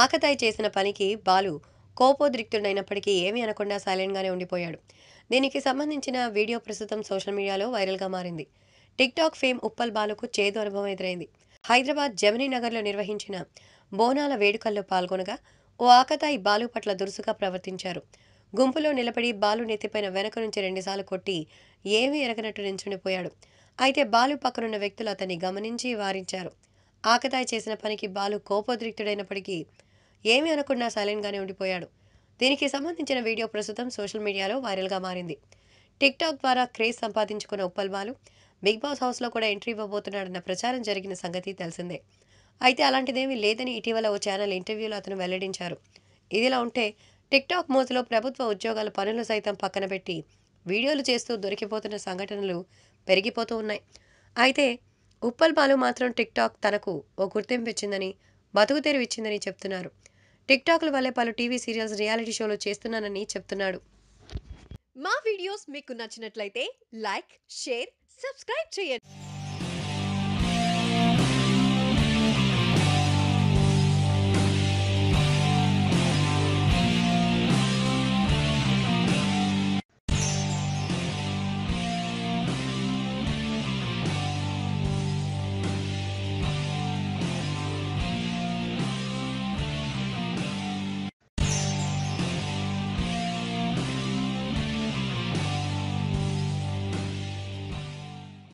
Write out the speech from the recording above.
ఆకతాయి చేసిన పనికి బాలు కోపోద్రిక్తుడైనప్పటికీ ఏమీ అనకుండా సైలెంట్గానే ఉండిపోయాడు దీనికి సంబంధించిన వీడియో ప్రస్తుతం సోషల్ మీడియాలో వైరల్గా మారింది టిక్టాక్ ఫేమ్ ఉప్పల్ బాలుకు చేదు అనుభవం ఎదురైంది హైదరాబాద్ జమినీ నగర్లో నిర్వహించిన బోనాల వేడుకల్లో పాల్గొనగా ఓ ఆకతాయి బాలు పట్ల దురుసుగా ప్రవర్తించారు గుంపులో నిలబడి బాలు నెత్తిపైన వెనక నుంచి రెండుసార్లు కొట్టి ఏమీ ఎరగనట్టు నించుండిపోయాడు అయితే బాలు పక్కనున్న వ్యక్తులు అతన్ని గమనించి వారించారు ఆకతాయి చేసిన పనికి బాలు కోపోద్రిక్తుడైనప్పటికీ ఏమీ అనకుండా సైలెంట్గానే ఉండిపోయాడు దీనికి సంబంధించిన వీడియో ప్రస్తుతం సోషల్ మీడియాలో వైరల్గా మారింది టిక్టాక్ ద్వారా క్రేజ్ సంపాదించుకున్న ఉప్పల్ బాలు బిగ్ బాస్ హౌస్లో కూడా ఎంట్రీ ఇవ్వబోతున్నాడన్న ప్రచారం జరిగిన సంగతి తెలిసిందే అయితే అలాంటిదేమీ లేదని ఇటీవల ఓ ఛానల్ ఇంటర్వ్యూలో అతను వెల్లడించారు ఇదిలా ఉంటే టిక్టాక్ మోజులో ప్రభుత్వ ఉద్యోగాల పనులు సైతం పక్కన పెట్టి వీడియోలు చేస్తూ దొరికిపోతున్న సంఘటనలు పెరిగిపోతూ ఉన్నాయి అయితే ఉప్పల్ బాలు మాత్రం టిక్టాక్ తనకు ఓ గుర్తింపు ఇచ్చిందని బతుకు తెరువు ఇచ్చిందని చెప్తున్నారు టిక్టాక్ల వల్లే పలు టీవీ సీరియల్స్ రియాలిటీ షోలు చేస్తున్నానని చెప్తున్నాడు మా వీడియోస్ మీకు నచ్చినట్లయితే లైక్ షేర్ సబ్స్క్రైబ్ చేయండి